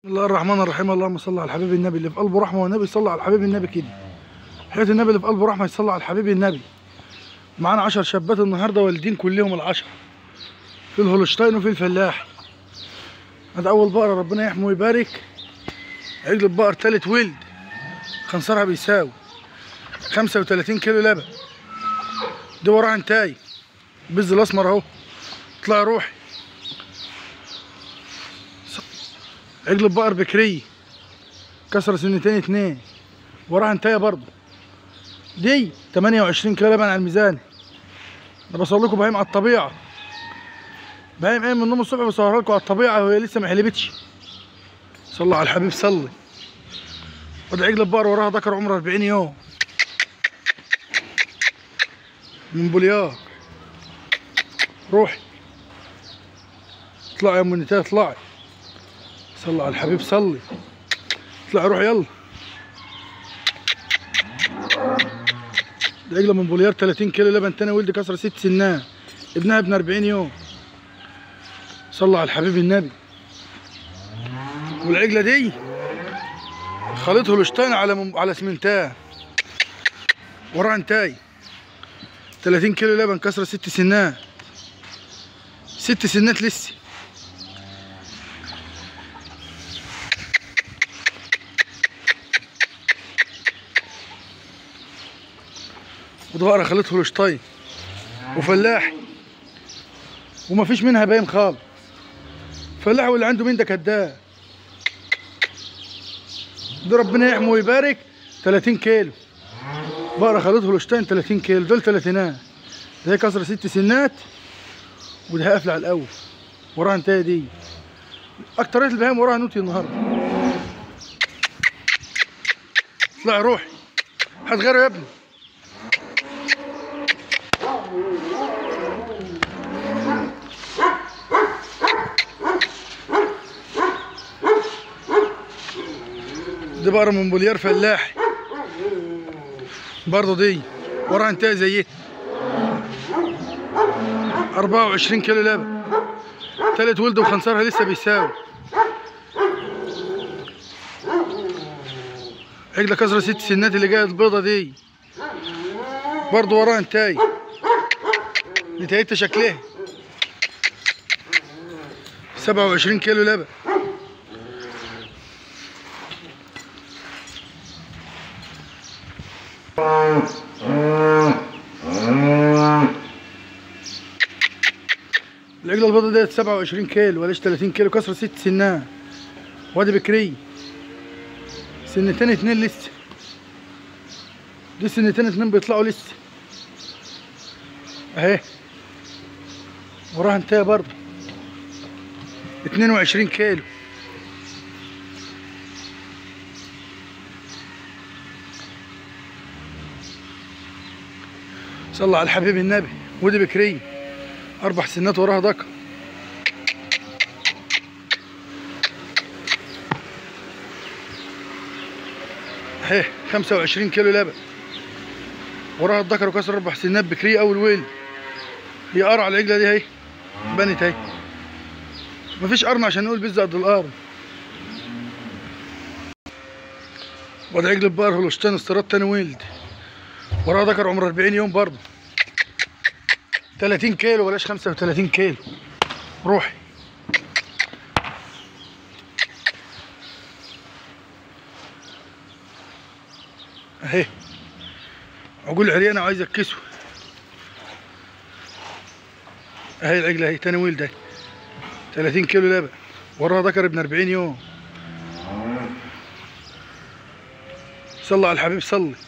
بسم الله الرحمن الرحيم اللهم صل على الحبيب النبي اللي في قلبه رحمه والنبي صلى على الحبيب النبي كده حياة النبي اللي في قلبه رحمه يصلي على الحبيب النبي معانا 10 شابات النهارده والدين كلهم العشر في الهولشتاين وفي الفلاح هذا اول بقره ربنا يحمي ويبارك عجل البقر تالت ولد خنصرها بيساوي 35 كيلو لبن دي وراها انتاي البز الاسمر اهو اطلع روحي عجل البقر بكري كسر سنتين اتنين وراها انتايه برضه دي 28 كيلو لبن على الميزان انا بصور لكم بهايم على الطبيعه بهايم قايم من النوم الصبح بصورها لكم على الطبيعه وهي لسه ما حلبتش صلوا على الحبيب صلي وده عجل البقر وراها ذكر عمره 40 يوم من بوليار روحي اطلعي يا ام النتايه اطلعي صلي على الحبيب صلي اطلعي روحي يلا دي عجله من بوليار 30 كيلو لبن تاني ولد كسر ست سنان ابنها ابن 40 يوم صلى على الحبيب النبي والعجله دي خليط هولشتاين على مم... على اسمنتاه وراها انتاي 30 كيلو لبن كسر ست سنات ست سنات لسه وده بقرة خليط هولشتاين وفلاحي وما فيش منها باين خالص فلاحي واللي عنده مين ده كداب ده ربنا يحمي ويبارك 30 كيلو بقرة خليط هولشتاين 30 كيلو دول تلاتينات ده هي كسر ست سنات وده قافله على الاول وراها انتهى دي اكترية البهايم وراها نوتي النهارده اطلعي روحي هتغيره يا ابني دي بقرة من بوليار فلاحي برضه دي وراها انتهى زيها 24 كيلو لبن تالت ولد وخنصرها لسه بيساوي عجلة كسرة ست سنات اللي جاية البيضة دي برضه وراها انتاي نتايتها شكلها 27 كيلو لبن العجلة البيضة ديت 27 كيلو ولاش 30 كيلو كسرة ست سنات وادي بكري سنتين اتنين لسه دي سنتين اتنين بيطلعوا لسه اهي وراها انتهى برضه 22 كيلو صلى على الحبيب النبي ودي بكري اربع سنات وراها ذكر اهي 25 كيلو لبن وراها الذكر وكسر اربع سنات بكري اول ويل هي قرع العجله دي اهي بنت اهي مفيش قرن عشان نقول بيز قد القرن وده عجل البقر هولشتين استيراد تاني ويلد وراها ذكر عمره 40 يوم برضه 30 كيلو بلاش 35 كيلو روحي اهي عقول عريانه وعايزه الكسوه اهي العجله اهي تاني ويل ده 30 كيلو لبن وراها ذكر ابن 40 يوم صلى على الحبيب صلي